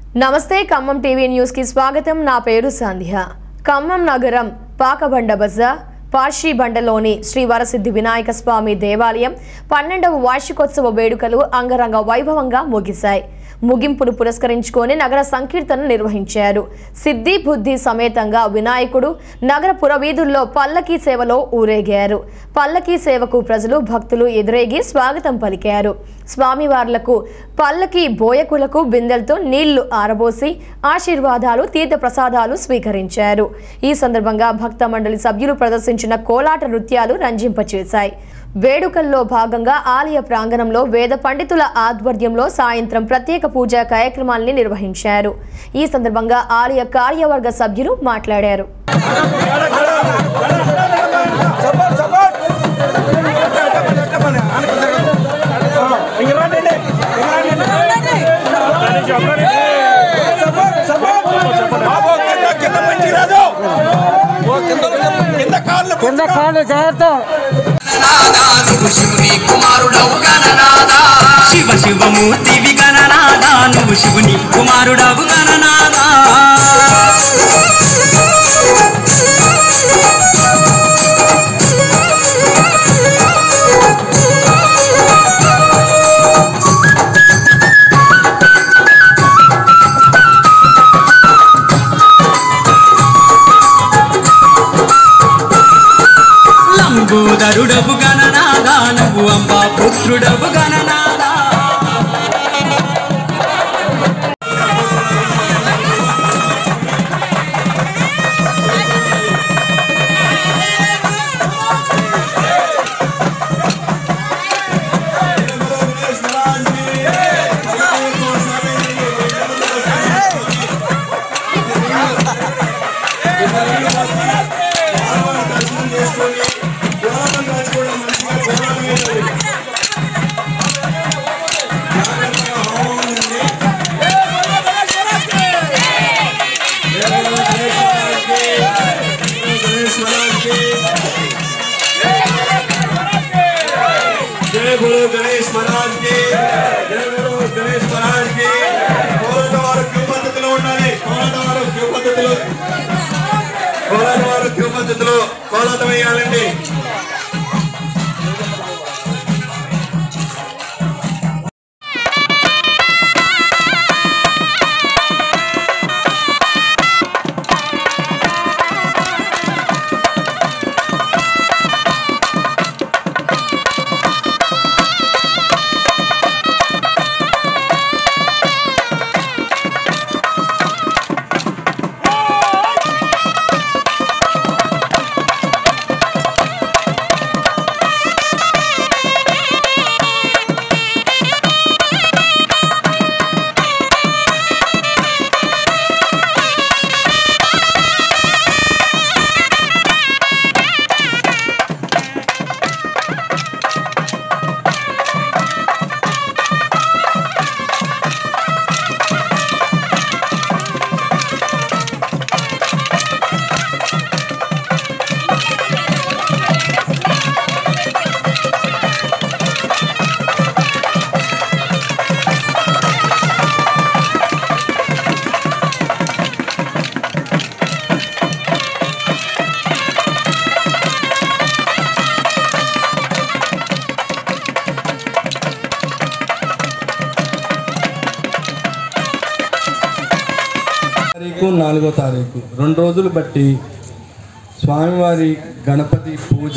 నమస్తే Khammam TV news కి స్వాగతం నా పేరు సంధ్య ఖమ్మం నగరం పాకబండ బజార్ పార్షిబండలోని శ్రీ వరసిద్ధి వినాయక స్వామి దేవాలయం పన్నెండవ వార్షికోత్సవ వేడుకలు అంగరంగ వైభవంగా ముగిశాయి ముగింపును పురస్కరించుకొని నగర సంకీర్తన నిర్వహించారు సిద్ధి బుద్ధి సమేతంగా వినాయకుడు నగర పురవీధుల్లో పల్లకీ సేవలో ఊరేగారు పల్లకీ సేవకు ప్రజలు భక్తులు ఎదురేగి స్వాగతం పలికారు స్వామివార్లకు పల్లకి బోయకులకు బిందెలతో నీళ్లు ఆరబోసి ఆశీర్వాదాలు తీర్థ ప్రసాదాలు స్వీకరించారు ఈ సందర్భంగా భక్త మండలి సభ్యులు ప్రదర్శించిన కోలాట నృత్యాలు రంజింపచేశాయి వేడుకల్లో భాగంగా ఆలయ ప్రాంగణంలో వేద పండితుల ఆధ్వర్యంలో సాయంత్రం ప్రత్యేక పూజా కార్యక్రమాల్ని నిర్వహించారు ఈ సందర్భంగా ఆలయ కార్యవర్గ సభ్యులు మాట్లాడారు కింద కాళ్ళు జాగ్రత్త నువ్వు శివుని కుమారుడవు గణనాదా శివ శివమూర్తివి గణనాదా నువ్వు శివుని కుమారుడవు గణనాదా లంబోదరుడవు గణనాదా నువ్వు అంబా పుత్రుడవు గణనాదా जय गुरु गणेश महाराज की जय गुरु गणेश महाराज की పోరాట వారు క్యూ పద్ధతిలో ఉండాలి పోరాట వారు క్యూ పద్ధతిలో పోరాట వారు క్యూ పద్ధతిలో పోరాటం వేయాలండి తారీఖు నాలుగో తారీఖు రెండు రోజులు బట్టి స్వామివారి గణపతి పూజ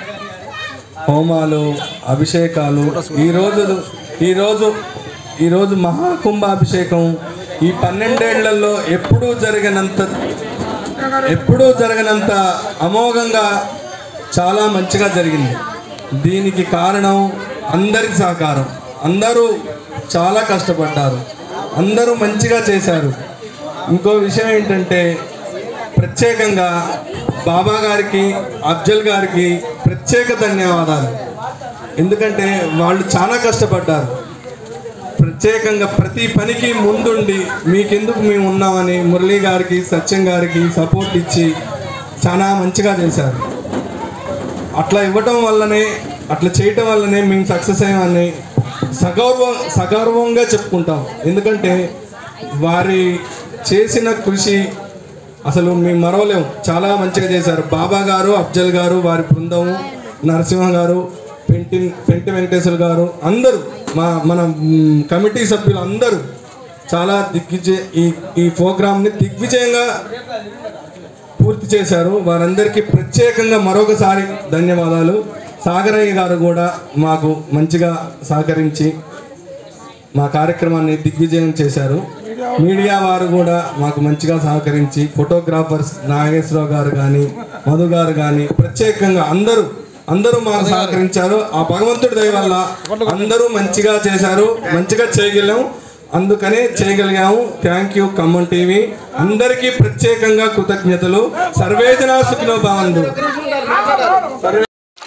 హోమాలు అభిషేకాలు ఈ రోజు ఈరోజు ఈరోజు మహాకుంభాభిషేకం ఈ పన్నెండేళ్లలో ఎప్పుడూ జరిగినంత ఎప్పుడూ జరగనంత అమోఘంగా చాలా మంచిగా జరిగింది దీనికి కారణం అందరి సహకారం అందరూ చాలా కష్టపడ్డారు అందరూ మంచిగా చేశారు ఇంకో విషయం ఏంటంటే ప్రత్యేకంగా బాబా గారికి అఫ్జల్ గారికి ప్రత్యేక ధన్యవాదాలు ఎందుకంటే వాళ్ళు చాలా కష్టపడ్డారు ప్రత్యేకంగా ప్రతి పనికి ముందుండి మీకెందుకు మేము ఉన్నామని మురళీ గారికి సత్యం గారికి సపోర్ట్ ఇచ్చి చాలా మంచిగా చేశారు అట్లా ఇవ్వటం వల్లనే అట్లా చేయటం వల్లనే మేము సక్సెస్ అయ్యామని సగౌరవం సగౌరవంగా చెప్పుకుంటాం ఎందుకంటే వారి చేసిన కృషి అసలు మేము మరవలేము చాలా మంచిగా చేశారు బాబా గారు అఫ్జల్ గారు వారి బృందం నరసింహ గారు పెంటి పెంటి వెంకటేశ్వర గారు అందరూ మా మన మ్, కమిటీ సభ్యులు అందరూ చాలా దిగ్విజయ ఈ ఈ ప్రోగ్రామ్ని దిగ్విజయంగా పూర్తి చేశారు వారందరికీ ప్రత్యేకంగా మరొకసారి ధన్యవాదాలు సాగరయ్య గారు కూడా మాకు మంచిగా సహకరించి మా కార్యక్రమాన్ని దిగ్విజయం చేశారు మీడియా వారు కూడా మాకు మంచిగా సహకరించి ఫోటోగ్రాఫర్స్ నాగేశ్వరరావు గారు కానీ మధు గారు కానీ ప్రత్యేకంగా అందరూ అందరూ మాకు సహకరించారు ఆ భగవంతుడి దయ వల్ల అందరూ మంచిగా చేశారు మంచిగా చేయగలం అందుకనే చేయగలిగాము థ్యాంక్ యూ ఖమ్మం టీవీ అందరికీ ప్రత్యేకంగా కృతజ్ఞతలు సర్వేజన సుఖినో భవంతు సర్వే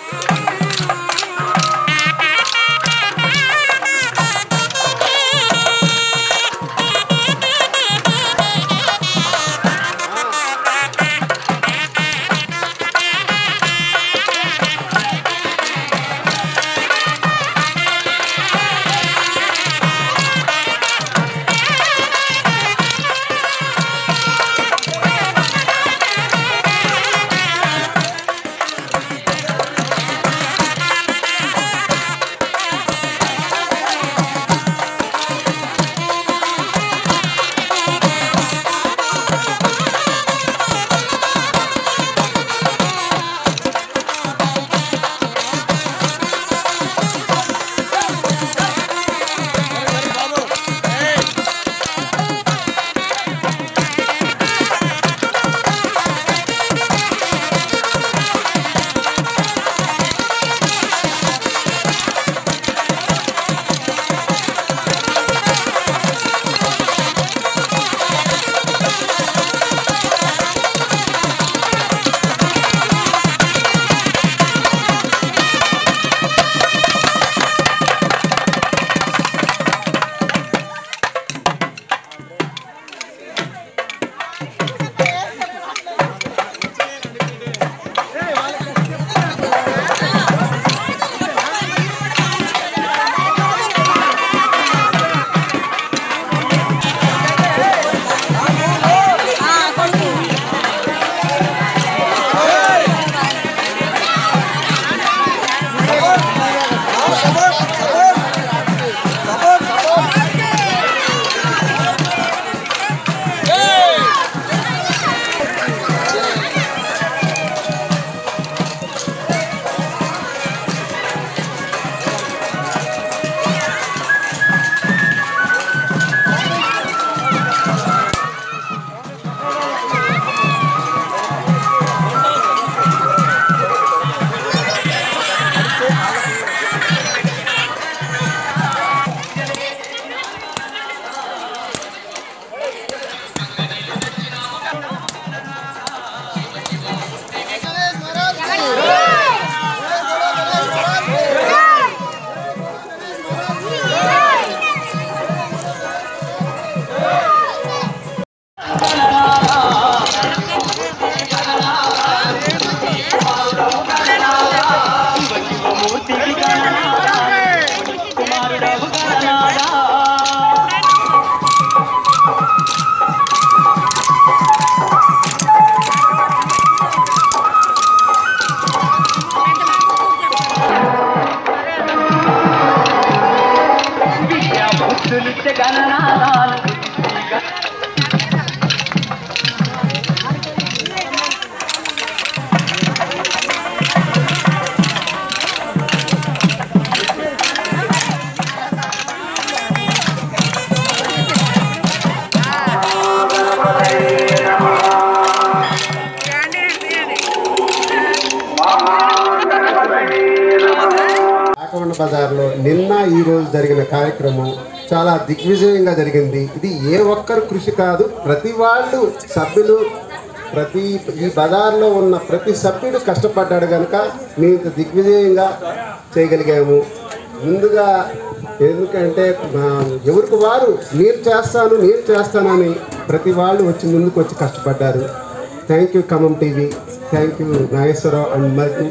కాకవన్న బజార్లో నిన్న ఈ రోజు జరిగిన కార్యక్రమం చాలా దిగ్విజయంగా జరిగింది ఇది ఏ ఒక్కరు కృషి కాదు ప్రతి వాళ్ళు సభ్యులు ప్రతి ఈ బజార్లో ఉన్న ప్రతి సభ్యుడు కష్టపడ్డాడు కనుక మేము ఇంత దిగ్విజయంగా చేయగలిగాము ముందుగా ఎందుకంటే ఆ, ఎవరికి వారు నేను చేస్తాను నేను చేస్తానని ప్రతి వాళ్ళు వచ్చి ముందుకు వచ్చి కష్టపడ్డారు thank you Khammam TV thank you Nageswararao and Madhu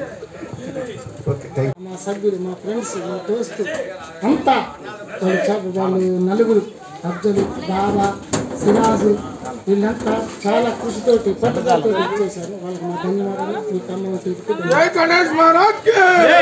okay thank you మా సభ్యులు మా ఫ్రెండ్స్ మా దోస్తు అంతా వాళ్ళు చ- వాళ్ళు నలుగురు అబ్దుల్ బాబా సిరాజు వీళ్ళంతా చాలా కృషితోటి పట్టుదలతో చేశారు వాళ్ళకి మా ధన్యవాదాలు ఈ ఖమ్మం తీర్పు జై గణేష్ మహారాజ్ కి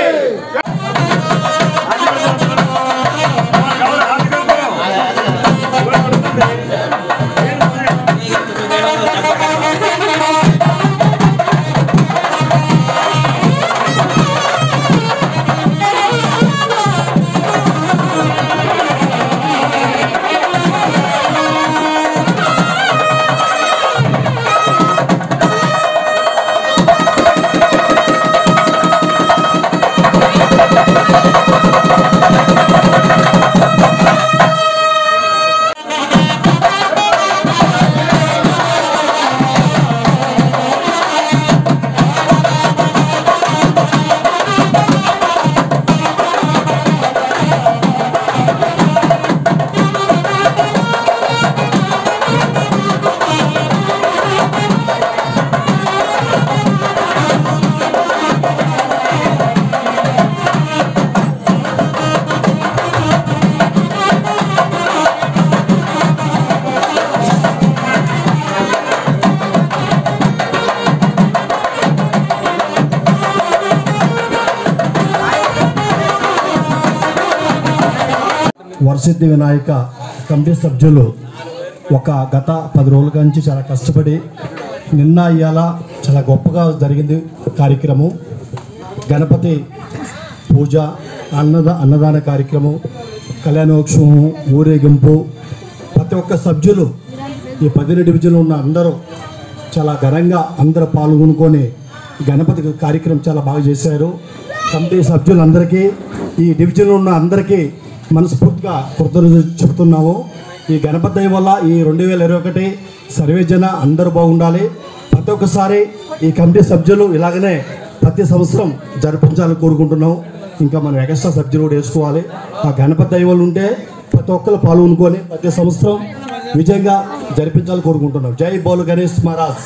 వరసిద్ధి వినాయక కమిటీ సభ్యులు ఒక గత పది రోజుల నుంచి చాలా కష్టపడి నిన్న ఇవాళ చాలా గొప్పగా జరిగింది కార్యక్రమం గణపతి పూజ అన్నద అన్నదాన కార్యక్రమం కళ్యాణోత్సవం ఊరేగింపు ప్రతి ఒక్క సభ్యులు ఈ పదిహేను డివిజన్లో ఉన్న అందరూ చాలా ఘనంగా అందరూ పాల్గొనుకొని గణపతి కార్యక్రమం చాలా బాగా చేశారు కమిటీ సభ్యులందరికీ ఈ డివిజన్లో ఉన్న అందరికీ మనస్ఫూర్తిగా కృతజ్ఞతలు చెబుతున్నాము ఈ గణపతి దయ వల్ల ఈ రెండు వేల ఇరవై ఒకటి సర్వే జన అందరూ బాగుండాలి ప్రతి ఒక్కసారి ఈ కమిటీ సభ్యులు ఇలాగనే ప్రతి సంవత్సరం జరిపించాలని కోరుకుంటున్నాం ఇంకా మనం ఎక్స్ట్రా సభ్యులు కూడా వేసుకోవాలి ఆ గణపతి దయ వల్ల ఉంటే ప్రతి ఒక్కరు పాల్గొనుకొని ప్రతి సంవత్సరం విజయంగా జరిపించాలని కోరుకుంటున్నాం జై బోలు గణేష్ మహారాజ్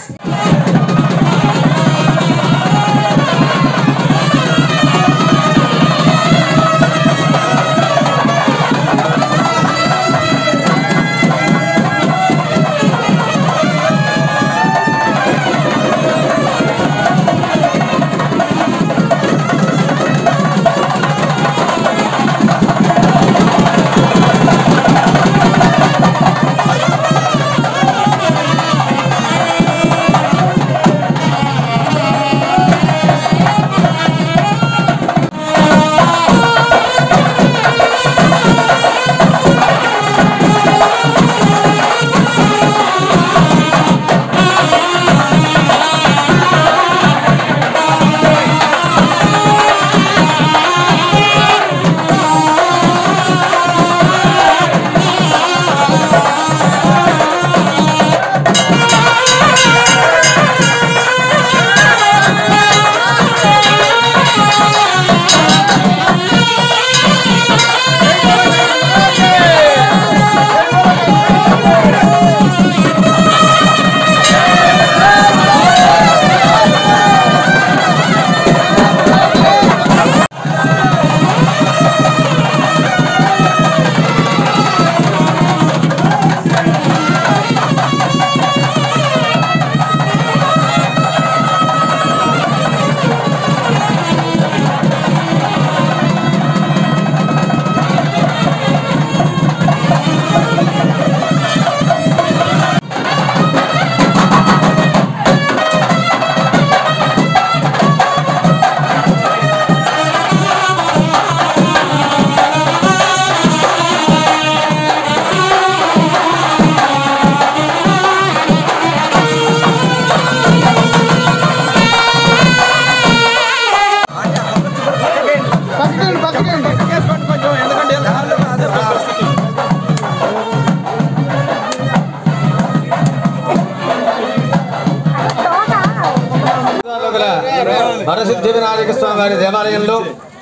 వరసిద్ధి వినాయక స్వామి వారి దేవాలయంలో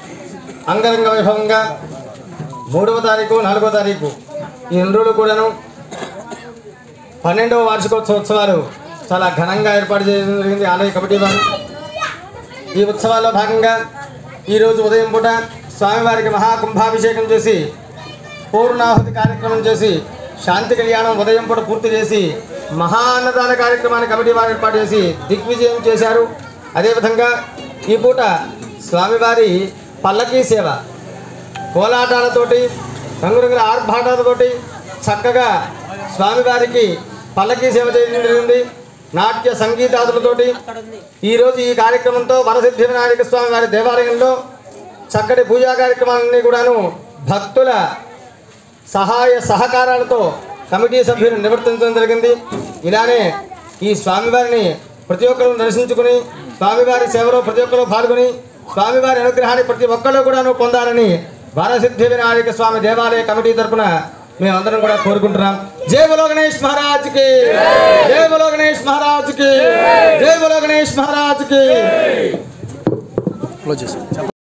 అంగరంగ వైభవంగా మూడవ తారీఖు నాలుగవ తారీఖు ఈ రెండు రోజులు కూడాను పన్నెండవ వార్షికోత్సవాలు చాలా ఘనంగా ఏర్పాటు చేయడం జరిగింది ఆలయ కమిటీ వారు ఈ ఉత్సవాల్లో భాగంగా ఈరోజు ఉదయం పూట స్వామివారికి మహాకుంభాభిషేకం చేసి పూర్ణాహుతి కార్యక్రమం చేసి శాంతి కళ్యాణం ఉదయం పూట పూర్తి చేసి మహా అన్నదాన కార్యక్రమాన్ని కమిటీ వారు ఏర్పాటు చేసి దిగ్విజయం చేశారు అదేవిధంగా ఈ పూట స్వామివారి పల్లకీ సేవ కోలాటాలతోటి రంగురంగుల ఆర్భాటాలతోటి చక్కగా స్వామివారికి పల్లకీ సేవ చేయడం జరిగింది నాట్య సంగీతాదులతోటి ఈరోజు ఈ కార్యక్రమంతో వరసిద్ధి వినాయక స్వామి వారి దేవాలయంలో చక్కటి పూజా కార్యక్రమాలన్నీ కూడాను భక్తుల సహాయ సహకారాలతో కమిటీ సభ్యులు నివర్తించడం జరిగింది ఇలానే ఈ స్వామివారిని ప్రతి ఒక్కరు దర్శించుకుని స్వామివారి సేవలో ప్రతి ఒక్కరు పాల్గొని స్వామివారి అనుగ్రహాన్ని ప్రతి ఒక్కరు కూడాను పొందాలని వరసిద్ధి వినాయక స్వామి దేవాలయ కమిటీ తరపున మేమందరం కూడా కోరుకుంటున్నాం జై బలో గణేష్ మహారాజ్ కి జై బలో గణేష్ మహారాజ్ కి జై బలో గణేష్ మహారాజ్ కి